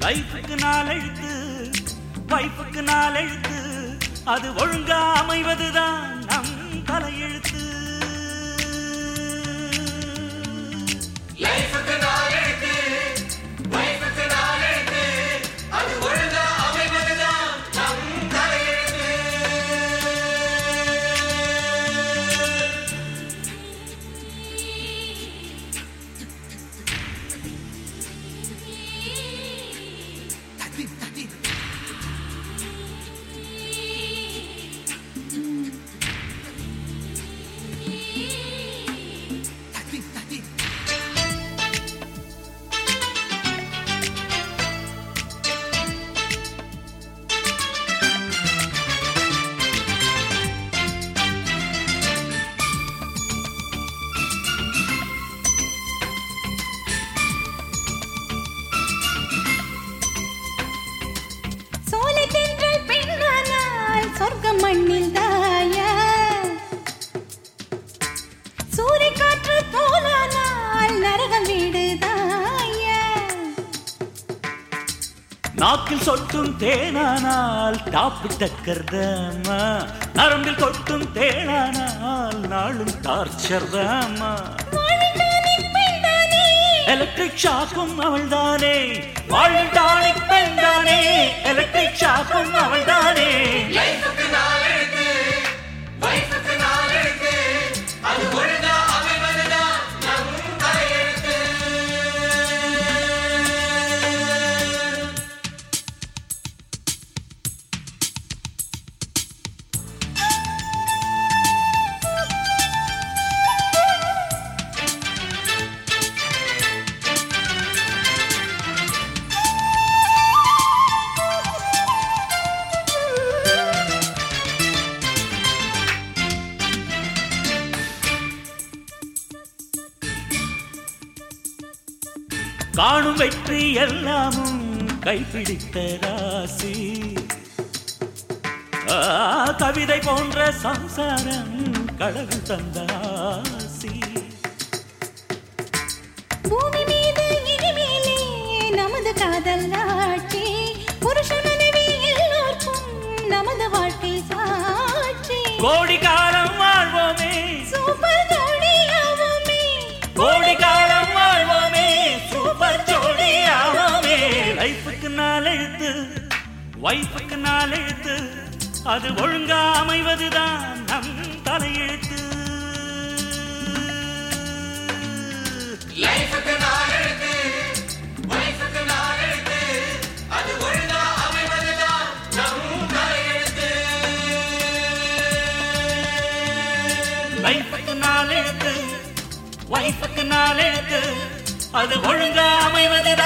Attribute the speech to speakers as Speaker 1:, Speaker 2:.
Speaker 1: லைஃபுக்கு நாள் எழுத்து வைஃபுக்கு நாள் எழுத்து அது ஒழுங்கா அமைவதுதான் நம் தலையெழுத்து
Speaker 2: லைஃபுக்கு நாள் எழுத்து வைஃபுக்கு நாள் எழுத்து அது ஒழுங்கா அமைவதுதான் நம் தலையெழுத்து
Speaker 3: சோலை தென்றல் பெண்ணானால் சொர்க்கம் மண்ணில் தாய சூறை காற்று போலானால் நரகம் வீடு தாய
Speaker 1: நாக்கில் சொட்டும் தேனானால் டாப்பு டக்கர்தாமா நரம்பில் கொட்டும் தேனானால் நாளும் டார்ச்சர் தாமா
Speaker 3: வாழ்ந்தானே பெண்தானே
Speaker 1: எலக்ட்ரிக் ஷாக்கும் அவள்தானே வாழ்வில் டானிக் பெண்தானே எலக்ட்ரிக் ஷாக்கும் அவள்தானே
Speaker 2: லைஃபுக்கு நாள் எழுத்து வைஃபுக்கு நாள் எழுத்து அது ஒழுங்கா அமைவதுதான் நம் தலையெழுத்து
Speaker 1: காணும் வெற்றி எல்லாமும் கைப்பிடித்த ராசி ஆ, கவிதை போன்ற சம்சாரம் கடவுள் தந்த ஆசி
Speaker 3: பூமி மீது இனிமேலே நமது காதல் ஆட்சி புருஷ மனைவி எல்லோருக்கும் நமது வாழ்க்கை சாட்சி
Speaker 1: கோடி காலம் வாழ்வோமே
Speaker 3: சூப்பர் ஜோடியாவோமே
Speaker 1: கோடி காலம் வாழ்வோமே சூப்பர் ஜோடி ஆவோமே லைஃபுக்கு நாள் எழுத்து வைஃபுக்கு நாள் எழுத்து அது ஒழுங்கா அமைவதுதான் நம் தலையெழுத்து
Speaker 2: லைஃபுக்கு நாள் எழுத்து வைஃபுக்கு நாள் எழுத்து அது ஒழுங்கா அமைவதுதான் நம் தலையெழுத்து
Speaker 1: லைஃபுக்கு நாள் எழுத்து வைஃபுக்கு நாள் எழுத்து அது ஒழுங்கா அமைவது